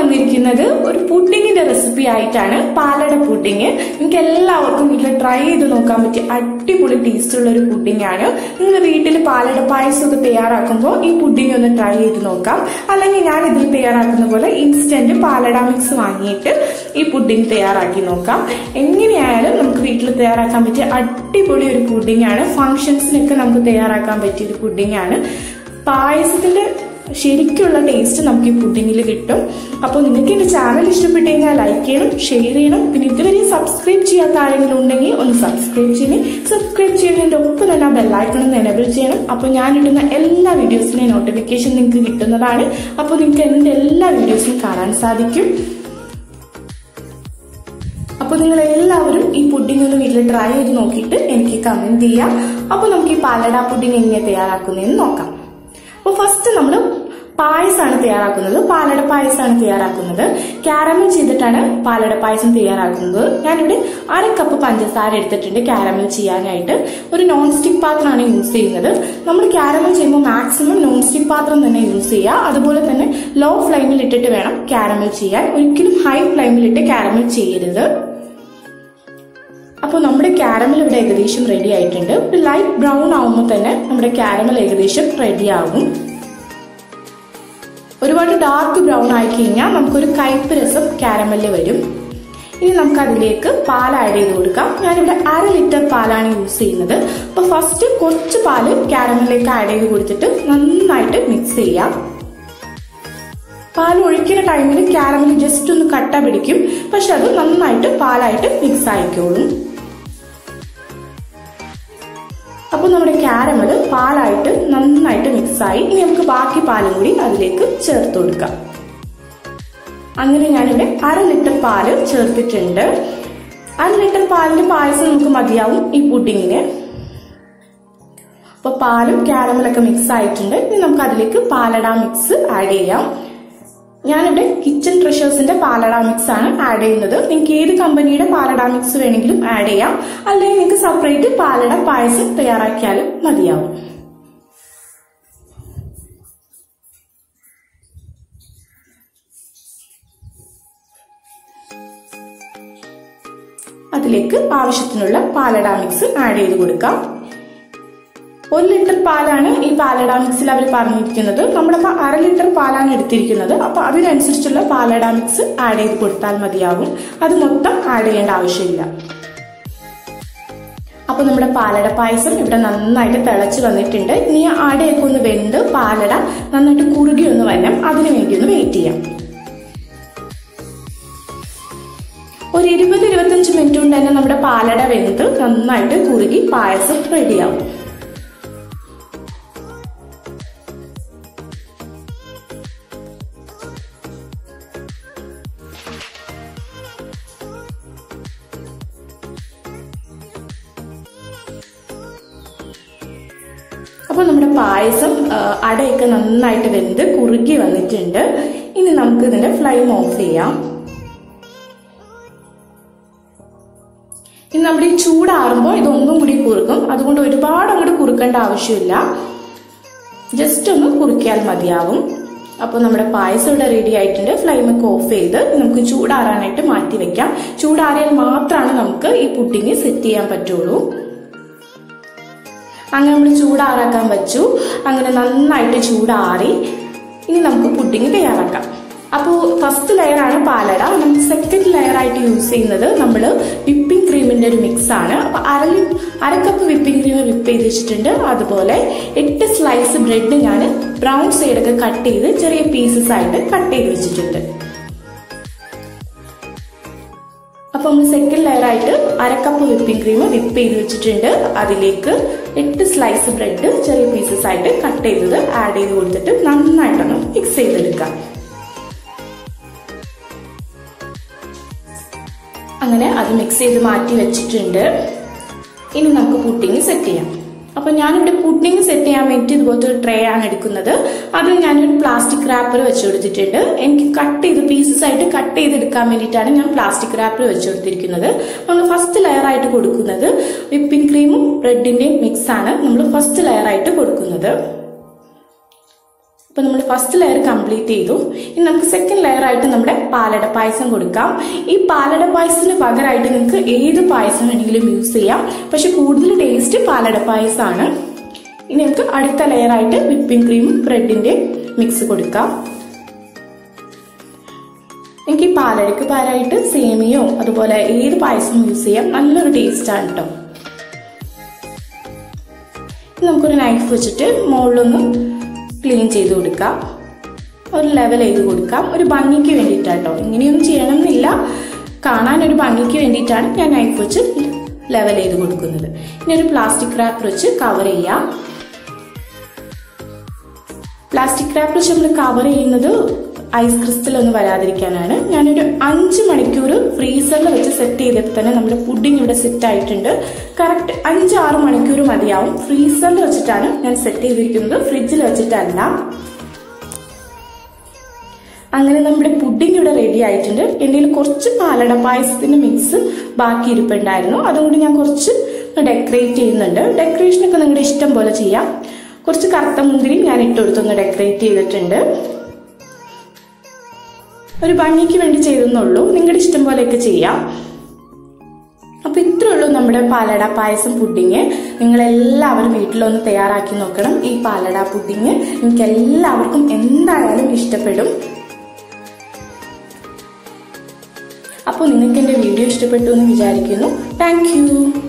വന്നിരിക്കുന്നത് ഒരു പുഡിങ്ങിന്റെ റെസിപ്പി ആയിട്ടാണ് പാലട പുഡിങ് നിങ്ങൾക്ക് എല്ലാവർക്കും വീട്ടിൽ ട്രൈ ചെയ്ത് നോക്കാൻ പറ്റിയ അടിപൊളി ടേസ്റ്റ് ഉള്ള ഒരു പുഡിംഗ് ആണ് നിങ്ങൾ വീട്ടിൽ പാലട പായസമൊക്കെ തയ്യാറാക്കുമ്പോൾ ഈ പുഡിംഗ് ഒന്ന് ട്രൈ ചെയ്ത് നോക്കാം അല്ലെങ്കിൽ ഞാൻ ഇതിൽ തയ്യാറാക്കുന്ന പോലെ ഇൻസ്റ്റന്റ് പാലട മിക്സ് വാങ്ങിയിട്ട് ഈ പുഡിംഗ് തയ്യാറാക്കി നോക്കാം എങ്ങനെയായാലും നമുക്ക് വീട്ടിൽ തയ്യാറാക്കാൻ പറ്റിയ അടിപൊളി ഒരു പുഡിംഗ് ആണ് ഫംഗ്ഷൻസിനൊക്കെ നമുക്ക് തയ്യാറാക്കാൻ പറ്റിയ ഒരു പുഡിംഗ് ആണ് പായസത്തിന്റെ ശരിക്കുള്ള ടേസ്റ്റ് നമുക്ക് ഈ പുഡിങ്ങിൽ കിട്ടും അപ്പോൾ നിങ്ങൾക്ക് എന്റെ ചാനൽ ഇഷ്ടപ്പെട്ടു കഴിഞ്ഞാൽ ലൈക്ക് ചെയ്യണം ഷെയർ ചെയ്യണം പിന്നെ ഇതുവരെ സബ്സ്ക്രൈബ് ചെയ്യാത്ത ആരെങ്കിലും ഉണ്ടെങ്കിൽ ഒന്ന് സബ്സ്ക്രൈബ് ചെയ്യണം സബ്സ്ക്രൈബ് ചെയ്യുന്നതിന്റെ ഒപ്പം തന്നെ ആ ബെല്ലൈക്കൺ ഒന്ന് എനബിൾ ചെയ്യണം അപ്പോൾ ഞാനിടുന്ന എല്ലാ വീഡിയോസിന്റെയും നോട്ടിഫിക്കേഷൻ നിങ്ങൾക്ക് കിട്ടുന്നതാണ് അപ്പോൾ നിങ്ങൾക്ക് എന്റെ എല്ലാ വീഡിയോസും കാണാൻ സാധിക്കും അപ്പോൾ നിങ്ങൾ എല്ലാവരും ഈ പുഡിംഗ് ഒന്ന് വീട്ടിൽ ട്രൈ ചെയ്ത് നോക്കിയിട്ട് എനിക്ക് കമന്റ് ചെയ്യാം അപ്പോൾ നമുക്ക് ഈ പാലട പുഡിംഗ് എങ്ങനെ തയ്യാറാക്കുന്നതെന്ന് നോക്കാം അപ്പോൾ ഫസ്റ്റ് നമ്മൾ പായസമാണ് തയ്യാറാക്കുന്നത് പാലട പായസമാണ് തയ്യാറാക്കുന്നത് കാരമൽ ചെയ്തിട്ടാണ് പാലട പായസം തയ്യാറാക്കുന്നത് ഞാനിവിടെ അര കപ്പ് പഞ്ചസാര എടുത്തിട്ടുണ്ട് കാരമൽ ചെയ്യാനായിട്ട് ഒരു നോൺ സ്റ്റിക് പാത്രമാണ് യൂസ് ചെയ്യുന്നത് നമ്മൾ കാരമൽ ചെയ്യുമ്പോൾ മാക്സിമം നോൺ സ്റ്റിക് പാത്രം തന്നെ യൂസ് ചെയ്യുക അതുപോലെ തന്നെ ലോ ഫ്ലെയിമിൽ ഇട്ടിട്ട് വേണം കാരമൽ ചെയ്യാൻ ഒരിക്കലും ഹൈ ഫ്ലെയിമിലിട്ട് കാരമൽ ചെയ്യരുത് അപ്പോൾ നമ്മുടെ കാരമൽ ഇവിടെ ഏകദേശം റെഡി ആയിട്ടുണ്ട് ഒരു ലൈറ്റ് ബ്രൗൺ ആവുമ്പോൾ തന്നെ നമ്മുടെ കാരമൽ ഏകദേശം റെഡി ആകും ഒരുപാട് ഡാർക്ക് ബ്രൗൺ ആയി കഴിഞ്ഞാൽ നമുക്കൊരു കയ്പ് രസം കാരമലിൽ വരും ഇനി നമുക്ക് അതിലേക്ക് പാൽ ആഡ് ചെയ്ത് കൊടുക്കാം ഞാനിവിടെ അര ലിറ്റർ പാലാണ് യൂസ് ചെയ്യുന്നത് അപ്പൊ ഫസ്റ്റ് കുറച്ച് പാല് കാരമലിലേക്ക് ആഡ് ചെയ്ത് കൊടുത്തിട്ട് നന്നായിട്ട് മിക്സ് ചെയ്യാം പാൽ ഒഴിക്കുന്ന ടൈമിൽ കാരമൽ ജസ്റ്റ് ഒന്ന് കട്ട പിടിക്കും പക്ഷെ അത് നന്നായിട്ട് പാലായിട്ട് മിക്സ് ആയിക്കോളും അപ്പൊ നമ്മുടെ കാരമൽ പാലായിട്ട് നന്നായിട്ട് മിക്സ് ആയി ഇനി നമുക്ക് ബാക്കി പാലും കൂടി അതിലേക്ക് ചേർത്ത് കൊടുക്കാം അങ്ങനെ ഞാനിവിടെ അര ലിറ്റർ പാല് ചേർത്തിട്ടുണ്ട് അര ലിറ്റർ പാലിന്റെ പായസം നമുക്ക് മതിയാവും ഈ പുഡിങ്ങിന് അപ്പൊ പാലും കാരമലൊക്കെ മിക്സ് ആയിട്ടുണ്ട് ഇനി നമുക്ക് അതിലേക്ക് പാലട മിക്സ് ആഡ് ചെയ്യാം ഞാനിവിടെ കിച്ചൺ ട്രഷേഴ്സിന്റെ പാലട മിക്സ് ആണ് ആഡ് ചെയ്യുന്നത് നിങ്ങൾക്ക് ഏത് കമ്പനിയുടെ പാലട മിക്സ് വേണമെങ്കിലും ആഡ് ചെയ്യാം അല്ലെങ്കിൽ നിങ്ങൾക്ക് സെപ്പറേറ്റ് പാലട പായസം തയ്യാറാക്കിയാലും മതിയാവും അതിലേക്ക് ആവശ്യത്തിനുള്ള പാലട മിക്സ് ആഡ് ചെയ്ത് കൊടുക്കാം ഒരു ലിറ്റർ പാലാണ് ഈ പാലട മിക്സിൽ അവർ പറഞ്ഞിരിക്കുന്നത് നമ്മളിപ്പോ അര ലിറ്റർ പാലാണ് എടുത്തിരിക്കുന്നത് അപ്പൊ അതിനനുസരിച്ചുള്ള പാലട മിക്സ് ആഡ് ചെയ്ത് കൊടുത്താൽ മതിയാവും അത് മൊത്തം ആഡ് ചെയ്യേണ്ട ആവശ്യമില്ല അപ്പൊ നമ്മുടെ പാലട പായസം ഇവിടെ നന്നായിട്ട് തിളച്ച് വന്നിട്ടുണ്ട് ഇനി ആടയൊക്കെ ഒന്ന് വെന്ത് പാലട നന്നായിട്ട് കുറുകി ഒന്ന് വരണം അതിനു വേണ്ടി ഒന്ന് വെയിറ്റ് ചെയ്യാം ഒരു ഇരുപത് ഇരുപത്തഞ്ച് മിനിറ്റ് കൊണ്ട് തന്നെ നമ്മുടെ പാലട വെന്ത് നന്നായിട്ട് കുറുകി പായസം റെഡിയാവും അപ്പോൾ നമ്മുടെ പായസം അടയൊക്കെ നന്നായിട്ട് വെന്ത് കുറുകി വന്നിട്ടുണ്ട് ഇനി നമുക്ക് ഇതിന്റെ ഫ്ലെയിം ഓഫ് ചെയ്യാം ഇനി നമ്മുടെ ഈ ചൂടാറുമ്പോൾ ഇതൊന്നും കൂടി കുറുക്കും അതുകൊണ്ട് ഒരുപാട് അങ്ങോട്ട് കുറുക്കേണ്ട ആവശ്യമില്ല ജസ്റ്റ് ഒന്ന് കുറുക്കിയാൽ മതിയാവും അപ്പോൾ നമ്മുടെ പായസം ഇവിടെ റെഡി ആയിട്ടുണ്ട് ഫ്ലെയിം ഒക്കെ ഓഫ് ചെയ്ത് നമുക്ക് ചൂടാറാനായിട്ട് മാറ്റി വെക്കാം ചൂടാറിയാൽ മാത്രമാണ് നമുക്ക് ഈ പുഡിങ് സെറ്റ് ചെയ്യാൻ പറ്റുള്ളൂ അങ്ങനെ നമ്മൾ ചൂടാറാക്കാൻ വെച്ചു അങ്ങനെ നന്നായിട്ട് ചൂടാറി ഇനി നമുക്ക് പുഡിങ് തയ്യാറാക്കാം അപ്പോൾ ഫസ്റ്റ് ലെയർ ആണ് പാലട നമുക്ക് സെക്കൻഡ് ലെയർ ആയിട്ട് യൂസ് ചെയ്യുന്നത് നമ്മൾ വിപ്പിംഗ് ക്രീമിന്റെ ഒരു മിക്സ് ആണ് അപ്പൊ അര അര കപ്പ് വിപ്പിംഗ് ക്രീം വിപ്പ് ചെയ്ത് വെച്ചിട്ടുണ്ട് അതുപോലെ എട്ട് സ്ലൈസ് ബ്രെഡ് ഞാൻ ബ്രൗൺ സൈഡൊക്കെ കട്ട് ചെയ്ത് ചെറിയ പീസസ് ആയിട്ട് കട്ട് ചെയ്ത് വെച്ചിട്ടുണ്ട് അപ്പൊ നമ്മൾ സെക്കൻഡ് ലെയർ ആയിട്ട് അരക്കപ്പ് വിപ്പിംഗ് ക്രീം വിപ്പ് ചെയ്ത് വെച്ചിട്ടുണ്ട് അതിലേക്ക് എട്ട് സ്ലൈസ് ബ്രെഡ് ചെറിയ പീസസ് ആയിട്ട് കട്ട് ചെയ്തത് ആഡ് ചെയ്ത് കൊടുത്തിട്ട് നന്നായിട്ടൊന്ന് മിക്സ് ചെയ്തെടുക്കാം അങ്ങനെ അത് മിക്സ് ചെയ്ത് മാറ്റി വെച്ചിട്ടുണ്ട് ഇനി നമുക്ക് പുഡിങ് സെറ്റ് ചെയ്യാം അപ്പൊ ഞാനിവിടെ പുഡിങ് സെറ്റ് ചെയ്യാൻ വേണ്ടി ഇതുപോലത്തെ ഒരു ട്രേ ആണ് എടുക്കുന്നത് അതിൽ ഞാനൊരു പ്ലാസ്റ്റിക് റാപ്പർ വെച്ച് കൊടുത്തിട്ടുണ്ട് എനിക്ക് കട്ട് ചെയ്ത് പീസസ് ആയിട്ട് കട്ട് ചെയ്തെടുക്കാൻ വേണ്ടിയിട്ടാണ് ഞാൻ പ്ലാസ്റ്റിക് റാപ്പർ വെച്ച് കൊടുത്തിരിക്കുന്നത് നമ്മൾ ഫസ്റ്റ് ലെയർ ആയിട്ട് കൊടുക്കുന്നത് വിപ്പിംഗ് ക്രീമും ബ്രെഡിന്റെയും മിക്സ് ആണ് നമ്മൾ ഫസ്റ്റ് ലെയർ ആയിട്ട് കൊടുക്കുന്നത് ഇപ്പൊ നമ്മൾ ഫസ്റ്റ് ലെയർ കംപ്ലീറ്റ് ചെയ്തു ഇനി നമുക്ക് സെക്കൻഡ് ലെയർ ആയിട്ട് നമ്മുടെ പാലട പായസം കൊടുക്കാം ഈ പാലട പായസത്തിന് പകരമായിട്ട് നിങ്ങൾക്ക് ഏത് പായസം വേണമെങ്കിലും യൂസ് ചെയ്യാം പക്ഷെ കൂടുതൽ ടേസ്റ്റ് പാലട പായസമാണ് ഇനി നമുക്ക് അടുത്ത ലെയർ ആയിട്ട് വിപ്പിംഗ് ക്രീമും ബ്രെഡിന്റെ മിക്സ് കൊടുക്കാം എനിക്ക് ഈ പാലടയ്ക്ക് പകരമായിട്ട് സേമിയോ അതുപോലെ ഏത് പായസം യൂസ് ചെയ്യാം നല്ലൊരു ടേസ്റ്റ് ആണ് കേട്ടോ നമുക്കൊരു നൈഫ് വെച്ചിട്ട് മുകളിലൊന്ന് ക്ലീൻ ചെയ്ത് കൊടുക്കാം ഒരു ലെവൽ ചെയ്ത് കൊടുക്കാം ഒരു ഭംഗിക്ക് വേണ്ടിയിട്ടാട്ടോ ഇങ്ങനെയൊന്നും ചെയ്യണം എന്നില്ല കാണാൻ ഒരു ഭംഗിക്ക് വേണ്ടിയിട്ടാണ് ഞാൻ നൈഫ് വെച്ച് ലെവൽ ചെയ്ത് കൊടുക്കുന്നത് ഇനി ഒരു പ്ലാസ്റ്റിക് റാപ്പർ വെച്ച് കവർ ചെയ്യാം പ്ലാസ്റ്റിക് റാപ്പർ വെച്ച് നമ്മൾ കവർ ചെയ്യുന്നത് ഐസ് ക്രിസ്റ്റൽ ഒന്നും വരാതിരിക്കാനാണ് ഞാനൊരു അഞ്ച് മണിക്കൂർ ഫ്രീസറിൽ വെച്ച് സെറ്റ് ചെയ്തിട്ട് തന്നെ നമ്മുടെ പുഡിംഗ് ഇവിടെ സെറ്റ് ആയിട്ടുണ്ട് കറക്റ്റ് അഞ്ച് ആറ് മണിക്കൂർ മതിയാവും ഫ്രീസറിൽ വെച്ചിട്ടാണ് ഞാൻ സെറ്റ് ചെയ്തിരിക്കുന്നത് ഫ്രിഡ്ജിൽ വെച്ചിട്ടല്ല അങ്ങനെ നമ്മുടെ പുഡിംഗ് ഇവിടെ റെഡി ആയിട്ടുണ്ട് എൻ്റെ കുറച്ച് പാലട പായസത്തിന്റെ മിക്സ് ബാക്കി ഇരിപ്പുണ്ടായിരുന്നു അതുകൊണ്ട് ഞാൻ കുറച്ച് ഡെക്കറേറ്റ് ചെയ്യുന്നുണ്ട് ഡെക്കറേഷനൊക്കെ നിങ്ങളുടെ ഇഷ്ടം പോലെ ചെയ്യാം കുറച്ച് കറുത്ത മുന്തിരി ഞാൻ ഇട്ടുകൊടുത്തൊന്ന് ഡെക്കറേറ്റ് ചെയ്തിട്ടുണ്ട് ഒരു ഭംഗിക്ക് വേണ്ടി ചെയ്തെന്നുള്ളൂ നിങ്ങളുടെ ഇഷ്ടം പോലെയൊക്കെ ചെയ്യാം അപ്പൊ ഇത്രേ ഉള്ളൂ നമ്മുടെ പാലട പായസം പുഡിങ് നിങ്ങൾ എല്ലാവരും വീട്ടിലൊന്ന് തയ്യാറാക്കി നോക്കണം ഈ പാലട പുഡിങ് നിങ്ങൾക്ക് എല്ലാവർക്കും എന്തായാലും ഇഷ്ടപ്പെടും അപ്പോൾ നിങ്ങൾക്ക് എൻ്റെ വീഡിയോ ഇഷ്ടപ്പെട്ടു എന്ന് വിചാരിക്കുന്നു താങ്ക്